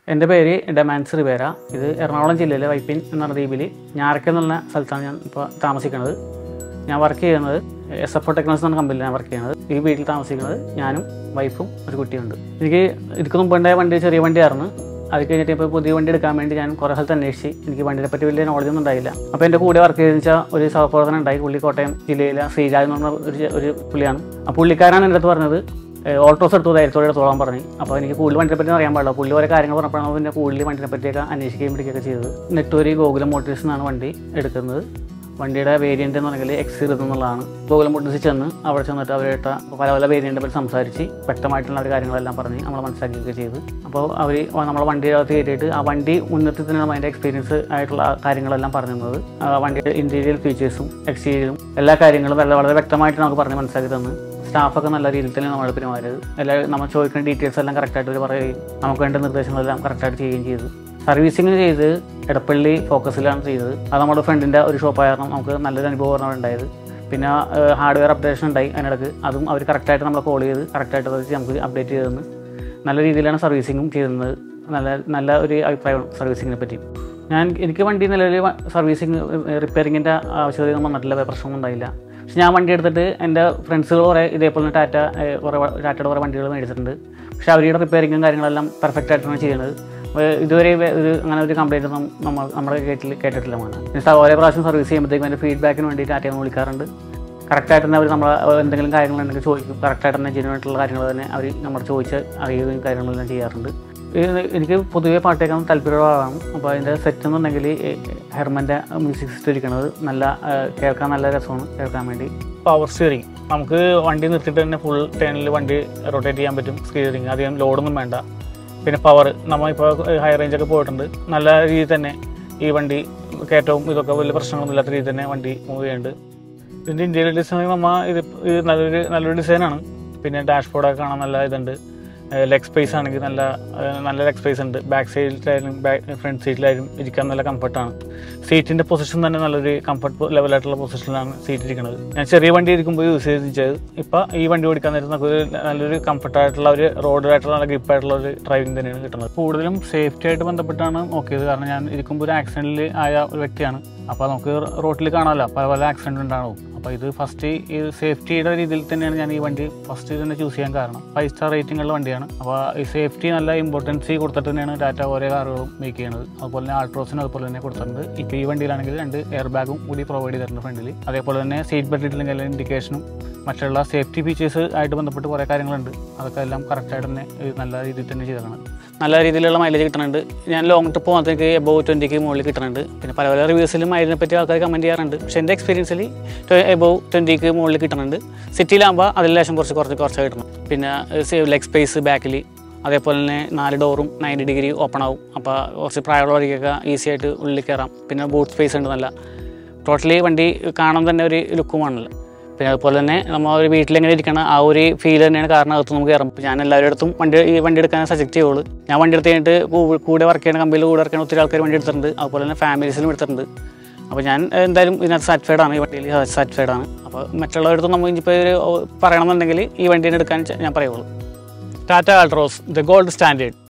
എൻ്റെ പേര് ഡെമാൻസ് റിവേര ഇത് എറണാകുളം ജില്ലയിലെ വൈപ്പിൻ എന്ന ദ്വീപിൽ ഞാറക്ക എന്നുള്ള സ്ഥലത്താണ് ഞാൻ ഇപ്പോൾ താമസിക്കുന്നത് ഞാൻ വർക്ക് ചെയ്യുന്നത് എസ് എഫ് ഒ ടെക്നോളജി എന്ന കമ്പനിയിൽ ഞാൻ വർക്ക് ചെയ്യുന്നത് ഈ വീട്ടിൽ താമസിക്കുന്നത് ഞാനും വൈഫും ഒരു കുട്ടിയുണ്ട് എനിക്ക് ഇതിക്ക് മുമ്പുണ്ടായ വണ്ടി ചെറിയ വണ്ടിയായിരുന്നു അത് കഴിഞ്ഞിട്ട് ഇപ്പോൾ പുതിയ വണ്ടി എടുക്കാൻ വേണ്ടി ഞാൻ കുറേ സ്ഥലത്ത് അന്വേഷിച്ച് എനിക്ക് വണ്ടിയെ പറ്റി വലിയ നോളജ് ഒന്നും ഉണ്ടായില്ല അപ്പോൾ എൻ്റെ കൂടെ വർക്ക് ചെയ്തെന്ന് വെച്ചാൽ ഒരു സഹപ്രവർത്തനം ഉണ്ടായി പുള്ളി കോട്ടയം ജില്ലയിലെ ശ്രീരാജ് എന്ന് പറഞ്ഞ ഒരു ചെ- ഒരു പുള്ളിയാണ് ആ പുള്ളിക്കാരാണ് എൻ്റെ അടുത്ത് പറഞ്ഞത് ഓൾട്ടോസ് എടുത്തു ധൈര്യത്തോടെ എടുത്തോളാൻ പറഞ്ഞു അപ്പോൾ എനിക്ക് കൂടുതൽ വണ്ടിയെ പറ്റി അറിയാൻ പാടില്ല പുള്ളി ഓരോ കാര്യങ്ങൾ പറഞ്ഞപ്പോഴാണ് പിന്നെ കൂടുതൽ വണ്ടിനെ പറ്റിയൊക്കെ അന്വേഷിക്കുകയും പിടിക്കുകയൊക്കെ ചെയ്തത് നെട്ടൂരി ഗോകുലം മോട്ടോഴ്സ് എന്നാണ് വണ്ടി എടുക്കുന്നത് വണ്ടിയുടെ വേരിയൻ്റ് എന്ന് പറഞ്ഞാൽ എക്സ് ഇരുപത് എന്നുള്ളതാണ് ഗോകുലം മോട്ടോഴ്സിൽ ചെന്ന് അവിടെ ചെന്നിട്ട് അവരായിട്ട് പല പല വേരിയൻ്റെ പറ്റി സംസാരിച്ച് വ്യക്തമായിട്ടുള്ള ഒരു കാര്യങ്ങളെല്ലാം പറഞ്ഞ് നമ്മൾ മനസ്സിലാക്കുകയൊക്കെ ചെയ്ത് അപ്പോൾ അവർ നമ്മളെ വണ്ടിയുടെ കയറ്റിയിട്ട് ആ വണ്ടി മുന്നത്തിൽ തന്നെ അതിൻ്റെ എക്സ്പീരിയൻസ് ആയിട്ടുള്ള കാര്യങ്ങളെല്ലാം പറഞ്ഞു തന്നത് ആ വണ്ടിയുടെ ഇൻറ്റീരിയൽ ഫീച്ചേഴ്സും എക്സ്റ്റീരിയലും എല്ലാ കാര്യങ്ങളും വളരെ വളരെ വ്യക്തമായിട്ട് നമുക്ക് പറഞ്ഞ് മനസ്സിലാക്കി തന്ന് സ്റ്റാഫൊക്കെ നല്ല രീതിയിൽ തന്നെ നമ്മൾ പെരുമാറിയത് എല്ലാ നമ്മൾ ചോദിക്കുന്ന ഡീറ്റെയിൽസ് എല്ലാം കറക്റ്റായിട്ട് അവർ പറയുകയും നമുക്ക് വേണ്ട നിർദ്ദേശങ്ങളെല്ലാം കറക്റ്റായിട്ട് ചെയ്യുകയും ചെയ്തു സർവീസിങ് ചെയ്ത് എടപ്പള്ളി ഫോക്കസിലാണ് ചെയ്തത് അത് നമ്മുടെ ഫ്രണ്ടിൻ്റെ ഒരു ഷോപ്പായ കാരണം നമുക്ക് നല്ലൊരു അനുഭവമാണ് ഉണ്ടായത് പിന്നെ ഹാർഡ്വെയർ അപ്ഡേഷൻ ഉണ്ടായി അതിനിടക്ക് അതും അവർ കറക്റ്റായിട്ട് നമ്മളെ കോൾ ചെയ്ത് കറക്റ്റായിട്ട് അത് നമുക്ക് അപ്ഡേറ്റ് ചെയ്തെന്ന് നല്ല രീതിയിലാണ് സർവീസിങ്ങും ചെയ്യുന്നത് നല്ല നല്ല ഒരു അഭിപ്രായമാണ് സർവീസിങ്ങിനെ പറ്റി ഞാൻ എനിക്ക് വണ്ടി നിലവിൽ സർവീസിങ് റിപ്പയറിങ്ങിൻ്റെ ആവശ്യകത വന്നിട്ടില്ല പ്രശ്നമൊന്നും ഉണ്ടായില്ല പക്ഷെ ഞാൻ വണ്ടി എടുത്തിട്ട് എൻ്റെ ഫ്രണ്ട്സുകൾ കുറേ ഇതേപോലെ ടാറ്റ ഏഹ്, കുറേ വ- ടാറ്റയുടെ കുറേ വണ്ടികൾ മേടിച്ചിട്ടുണ്ട് പക്ഷെ അവരുടെ റിപ്പയറിങ്ങും കാര്യങ്ങളെല്ലാം പെർഫെക്റ്റ് ആയിട്ടാണ് ചെയ്യുന്നത് ഏഹ്, ഇതുവരെ വേ- ഒരു അങ്ങനെ ഒരു കംപ്ലൈൻറ്റ് ഒന്നും നമ്മൾ നമ്മുടെ കേട്ടിൽ കേട്ടിട്ടില്ല മോനെ പിന്നെ ഓരോ പ്രാവശ്യം സർവീസ് ചെയ്യുമ്പോഴത്തേക്കും അതിൻ്റെ ഫീഡ്ബാക്കിന് വേണ്ടി ടാറ്റ ഒന്ന് വിളിക്കാറുണ്ട് കറക്റ്റായിട്ട് തന്നെ അവർ നമ്മൾ എന്തെങ്കിലും കാര്യങ്ങളുണ്ടെങ്കിൽ ചോദിക്കും കറക്റ്റായിട്ട് തന്നെ ജെന്യൂനായിട്ടുള്ള കാര്യങ്ങൾ തന്നെ അവർ നമ്മൾ ചോദിച്ച് അറിയുകയും കാര്യങ്ങളെല്ലാം ചെയ്യാറുണ്ട് ഇത് എനിക്ക് പൊതുവേ പാട്ട് കേൾക്കാൻ താല്പര്യമുള്ള ആളാണ് അപ്പോൾ അതിൻ്റെ സെറ്റ് എന്നുണ്ടെങ്കിൽ ഹെർമൻ്റെ മ്യൂസിക് സിസ്റ്റം ഇരിക്കുന്നത് നല്ല ഏഹ്, കേൾക്കാൻ നല്ല രസമാണ് കേൾക്കാൻ വേണ്ടി പവർ സ്റ്റിയറിംഗ് നമുക്ക് വണ്ടി നിർത്തിയിട്ട് തന്നെ ഫുൾ ടേണിൽ വണ്ടി റൊട്ടേറ്റ് ചെയ്യാൻ പറ്റും സ്റ്റിയറിംഗ് അധികം ലോഡൊന്നും വേണ്ട പിന്നെ പവർ നമ്മളിപ്പോൾ ഹൈ റേഞ്ചൊക്കെ പോയിട്ടുണ്ട് നല്ല രീതിയിൽ തന്നെ ഈ വണ്ടി കയറ്റവും ഇതൊക്കെ വലിയ പ്രശ്നങ്ങളൊന്നും ഇല്ലാത്ത രീതിയിൽ തന്നെ വണ്ടി മൂവ് ചെയ്യുന്നുണ്ട് ഇതിൻ്റെ ഇന്ത്യയിലെ ഡിസൈൻ നമ്മ ഇത് ഇത് നല്ലൊരു നല്ലൊരു ഡിസൈനാണ് പിന്നെ ഡാഷ്ബോർഡൊക്കെ കാണാൻ നല്ല ഇതുണ്ട് ലെഗ് സ്പേസ് ആണെങ്കിൽ നല്ല ഏഹ് നല്ല ലെഗ് സ്പേസ് ഉണ്ട് ബാക്ക് സൈഡിലായാലും ബാക്ക് ഫ്രണ്ട് സീറ്റിലായാലും ഇരിക്കാൻ നല്ല കംഫർട്ടാണ് സീറ്റിൻ്റെ പൊസിഷൻ തന്നെ നല്ലൊരു കംഫർട്ട് ലെവലായിട്ടുള്ള പൊസിഷനിലാണ് സീറ്റ് ഇരിക്കുന്നത് ഞാൻ ചെറിയ വണ്ടി ഇരിക്കുമ്പോൾ യൂസ് ചെയ്തത് ഇപ്പോൾ ഈ വണ്ടി ഓടിക്കാൻ നേരം നമുക്ക് ഒരു നല്ലൊരു കംഫർട്ടായിട്ടുള്ള ഒരു റോഡിലായിട്ടുള്ള നല്ല ഗ്രിപ്പായിട്ടുള്ള ഒരു ഡ്രൈവിംഗ് തന്നെയാണ് കിട്ടുന്നത് കൂടുതലും സേഫ്റ്റി ആയിട്ട് ബന്ധപ്പെട്ടാണ് നോക്കിയത് കാരണം ഞാൻ ഇരിക്കുമ്പോൾ ഒരു ആക്സിഡൻറ്റിൽ ആയ ഒരു വ്യക്തിയാണ് അപ്പോൾ നമുക്ക് റോട്ടിൽ കാണാമല്ലോ പല പല ആക്സിഡൻറ്റ് ഉണ്ടാവും അപ്പോൾ ഇത് ഫസ്റ്റ് ഈ സേഫ്റ്റിയുടെ രീതിയിൽ തന്നെയാണ് ഞാൻ ഈ വണ്ടി ഫസ്റ്റ് തന്നെ ചൂസ് ചെയ്യാൻ കാരണം ഫൈവ് സ്റ്റാർ റേറ്റിംഗ് ഉള്ള വണ്ടിയാണ് അപ്പോൾ ഈ സേഫ്റ്റി നല്ല ഇമ്പോർട്ടൻസ് കൊടുത്തിട്ട് തന്നെയാണ് ടാറ്റ ഓരോ കാറുകളും മേക്ക് ചെയ്യുന്നത് അതുപോലെ തന്നെ ആൾട്രോസിനും അതുപോലെ തന്നെ കൊടുത്തിട്ടുണ്ട് ഇപ്പോൾ ഈ വണ്ടിയിലാണെങ്കിൽ രണ്ട് എയർ ബാഗും കൂടി പ്രൊവൈഡ് ചെയ്തിട്ടുണ്ട് ഫ്രണ്ടിൽ അതേപോലെ തന്നെ സീറ്റ് ബെൽറ്റ് ഇട്ടില്ലെങ്കിൽ ഇൻഡിക്കേഷനും മറ്റുള്ള സേഫ്റ്റി ഫീച്ചേഴ്സ് ആയിട്ട് ബന്ധപ്പെട്ട് കുറേ കാര്യങ്ങളുണ്ട് അതൊക്കെ എല്ലാം കറക്റ്റായിട്ട് തന്നെ ഇത് നല്ല രീതിയിൽ തന്നെ ചെയ്തതാണ് നല്ല രീതിയിലുള്ള മൈലേജ് കിട്ടുന്നുണ്ട് ഞാൻ ലോങ് ട്രിപ്പ് പോകുന്നതൊക്കെ എബോവ് ട്വൻറ്റിക്ക് മുകളിൽ കിട്ടുന്നുണ്ട് പിന്നെ പല പല റിവ്യൂസിലും മൈലിനെ പറ്റി ആൾക്കാർ കമൻറ്റ് ചെയ്യാറുണ്ട് പക്ഷേ എൻ്റെ എക്സ്പീരിയൻസിൽ എബോവ് ട്വൻറ്റിക്ക് മുകളിൽ കിട്ടുന്നുണ്ട് സിറ്റിയിലാകുമ്പോൾ അതിൽ ലേശം കുറച്ച് കുറച്ച് കുറച്ച് കിട്ടണം പിന്നെ ലെഗ് സ്പേസ് ബാക്കിൽ അതേപോലെ തന്നെ നാല് ഡോറും നയൻറ്റി ഡിഗ്രി ഓപ്പൺ ആവും അപ്പോൾ കുറച്ച് പ്രായമുള്ളവർക്കൊക്കെ ഈസി ആയിട്ട് ഉള്ളിൽ കയറാം പിന്നെ ബൂട്ട് സ്പേസ് ഉണ്ട് നല്ല ടോട്ടലി വണ്ടി കാണാൻ തന്നെ ഒരു ലുക്കുമാണല്ലോ പിന്നെ അതുപോലെ തന്നെ നമ്മൾ ഒരു വീട്ടിലെങ്ങനെ ഇരിക്കണം ആ ഒരു ഫീൽ തന്നെയാണ് കാരണം അകത്ത് നമുക്ക് കയറും ഞാൻ എല്ലാവരുടെ അടുത്തും വണ്ടി ഈ വണ്ടി എടുക്കാൻ സജക്റ്റ് ചെയ്യുള്ളൂ ഞാൻ വണ്ടി എടുത്ത് കഴിഞ്ഞിട്ട് കൂ- കൂടെ വർക്ക് ചെയ്യുന്ന കമ്പനിയിൽ കൂടെ വർക്ക് ചെയ്യുന്ന ഒത്തിരി ആൾക്കാർ വണ്ടി എടുത്തിട്ടുണ്ട് അതുപോലെ തന്നെ ഫാമിലീസിലും എടുത്തിട്ടുണ്ട് അപ്പോൾ ഞാൻ എന്തായാലും ഇതിനകത്ത് സാറ്റിസ്ഫൈഡ് ആണ് ഈ വണ്ടിയിൽ സാറ്റിസ്ഫൈഡ് ആണ് അപ്പോൾ മറ്റുള്ളവരടുത്തും നമ്മൾ ഇനിയിപ്പോൾ ഒരു പറയണമെന്നുണ്ടെങ്കിൽ ഈ വണ്ടീനെ എടുക്കാൻ ഞാൻ പറയുള്ളൂ Tata Altroz the gold standard